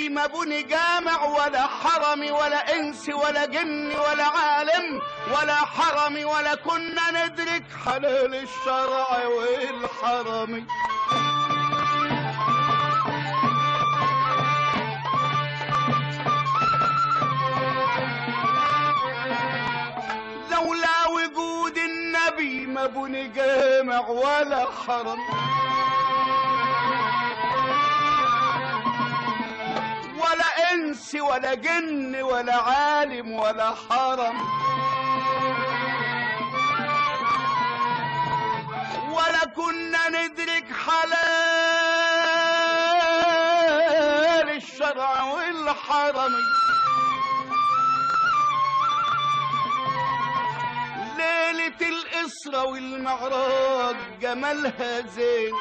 النبي ما بني جامع ولا حرم ولا انس ولا جن ولا عالم ولا حرم ولا كنا ندرك حلال الشرع والحرم لولا وجود النبي ما بني جامع ولا حرم ولا انس ولا جن ولا عالم ولا حرم ولا كنا ندرك حلال الشرع والحرم ليلة الإسرة والمعراج جمالها زين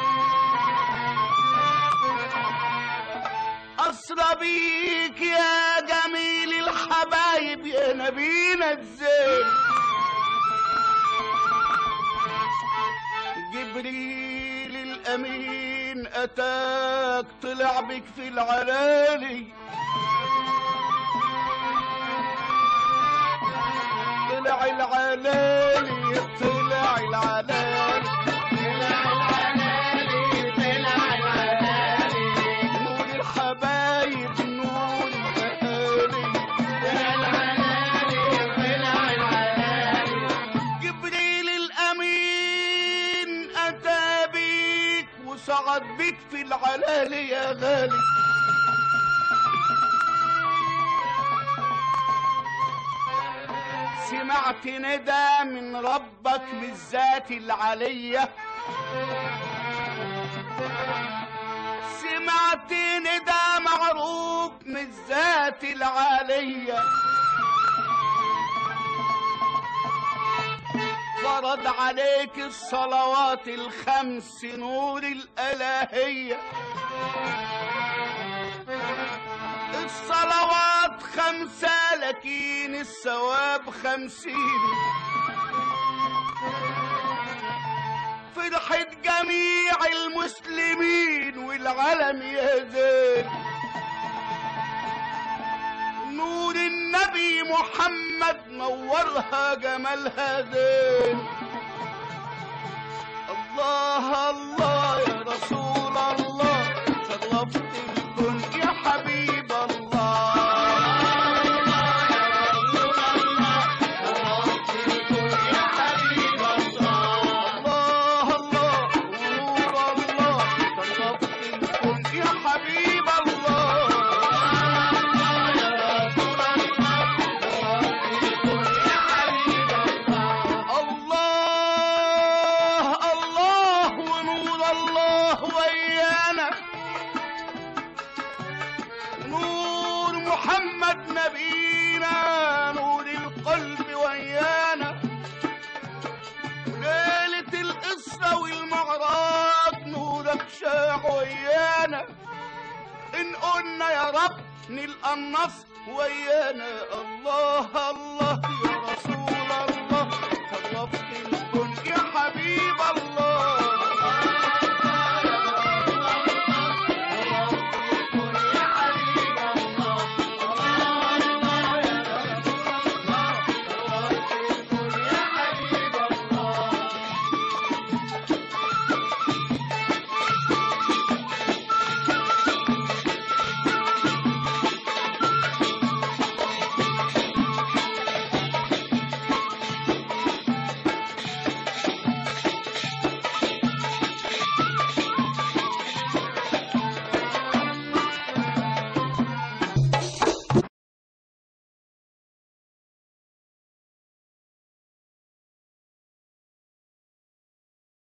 أسرى بيك يا جميل الحبايب يا نبينا الزين جبريل الأمين أتاك طلع بك في العلالي طلع العلالي طلع العلالي نور الحبايب نور الأهالي جبريل الأمين أتى بيك وصعد بيك في العلالي يا غالي سمعت ندى من ربك بالذات العلية سمعت ندى معروف من الذات العالية فرض عليك الصلوات الخمس نور الإلهية الصلوات خمسة لكن الثواب خمسين فرحة جميع المسلمين والعالم يا زين نور النبي محمد نورها جمالها زين الله الله يا رسول الله شرفت الكون يا حبيب الله الله الله نور الله شرفت الكون يا حبيب الله الله الله ونور الله ويانا نور محمد نبينا نور القلب ويانا ليلة القصة والمعراج نورك شاع ويانا إن قلنا يا رب نلقى النصر ويانا الله الله